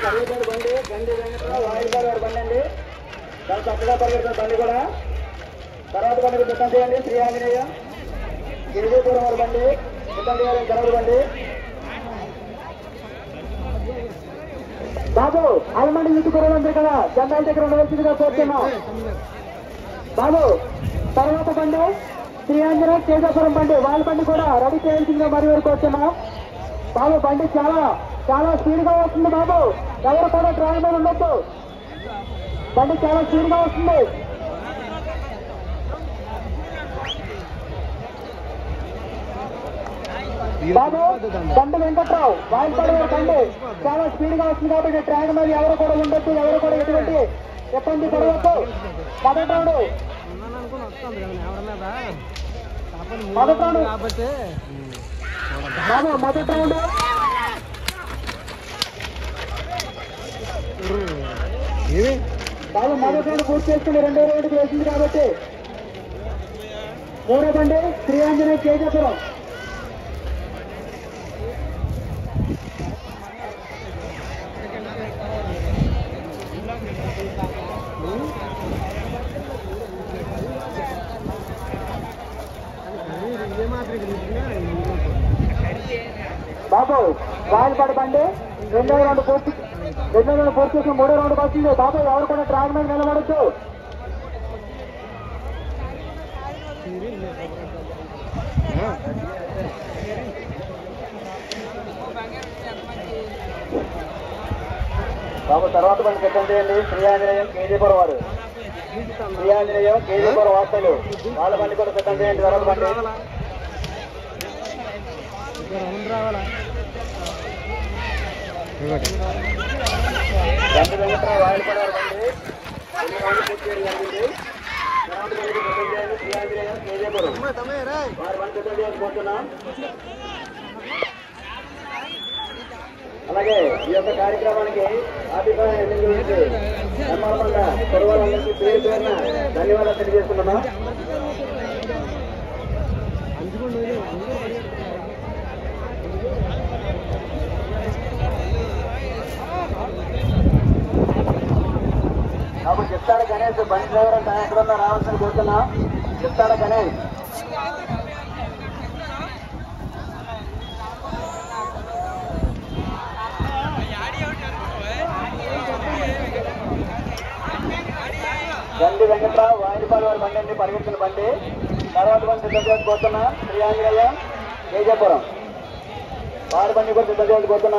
కరీంనగర్ బండి గండి వెంకటరావు వాయిదారు గారి బండి అండి చాలా చక్కగా పరిగెడుతున్న బండి కూడా తర్వాత బండి కూడా సిద్ధం చేయండి శ్రీ ఆంజనేయ గిరిజీపురం వారి బండి సిద్ధం చేయాలి గరవరి బండి బాబు అలమండి చుట్టుకోవాలందరూ కదా జెండాల దగ్గర ఉండవలసిందిగా కోరుతున్నాం బాబు తర్వాత బండి శ్రీ ఆంజనేయ కేశాపురం బండి వాళ్ళ బండి కూడా రెడీ చేయాల్సిందిగా మరి వరకు వచ్చామా బాబు బండి చాలా చాలా స్పీడ్ గా వస్తుంది బాబు ఎవరు కూడా డ్రైవర్ మీద ఉండొద్దు బండి చాలా స్పీడ్ గా వస్తుంది బాబు బండి వెంకట్రావు వాయిపడే బండి చాలా స్పీడ్ గా వస్తుంది కాబట్టి ట్రాక్ మీద ఎవరు కూడా ఉండొద్దు ఎవరు కూడా ఎటువంటి ఇబ్బంది పడవద్దు మొదటి రౌండ్ ఉన్నాను అనుకుని వస్తుంది కదా ఎవరి మీద కాకపోతే మొదటి మూడు రౌండ్ కాబట్టి బాబు మొదటి రౌండ్ ఏమి బాబు మొదటి రౌండ్ పూర్తి చేసుకుని రెండో రౌండ్కి వేసింది కాబట్టి మూడో బండి శ్రీ ఆంజనేయ కేజపురం ఇదే మాత్రం బాబు రాయలపాడు బండి రెండో రౌండ్ పూర్తి రెండో రౌండ్ పూర్తి చేసిన మూడో రౌండ్ వచ్చింది బాబు ఎవరు కూడా ట్రాక్ మీద నిలబడచ్చు బాబు తర్వాత బండి సిద్ధం చేయండి శ్రీ ఆంజనేయం కేజీపురం వారు శ్రీ ఆంజనేయం కేజీపురం వార్తలు వాళ్ళ బండి కూడా సిద్ధం చేయండి తర్వాత బండి రౌండ్ రావాలా గంట వెంకటరావు వాయిలపడ వారి బండి రెండు రౌండ్లు పూర్తి చేయడం జరిగింది తర్వాత బండికి సిద్ధం చేయండి శ్రీ ఆంజనేయం కేజీపురం వారి బండి సిద్ధం చేసుకుంటున్నాం అలాగే ఈ యొక్క కార్యక్రమానికి ఆర్థికమైన ఎన్నిక గురించి ఎంఆర్మండ పొరవాళ్ళందరికీ పేరు పేరున ధన్యవాదాలు తెలియజేస్తున్నాం అంచుకుంటూ కాబట్టి చెప్తాడు గణేష్ బండి డ్రైవర్ అంటే ఎక్కడున్నా రావాల్సిన కోరుతున్నా చెప్తాడు గణేష్ గండి వెంకట్రావు వాయిపాడు వారి బండి అండి పరిగెత్తిన బండి తర్వాత బండి సిద్ధం చేసుకోతున్నా శ్రీ ఆంజనేయ కేజాపురం వారి బండి కూడా సిద్ధం చేసుకోతున్నా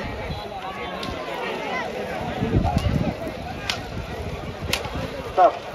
స్టాప్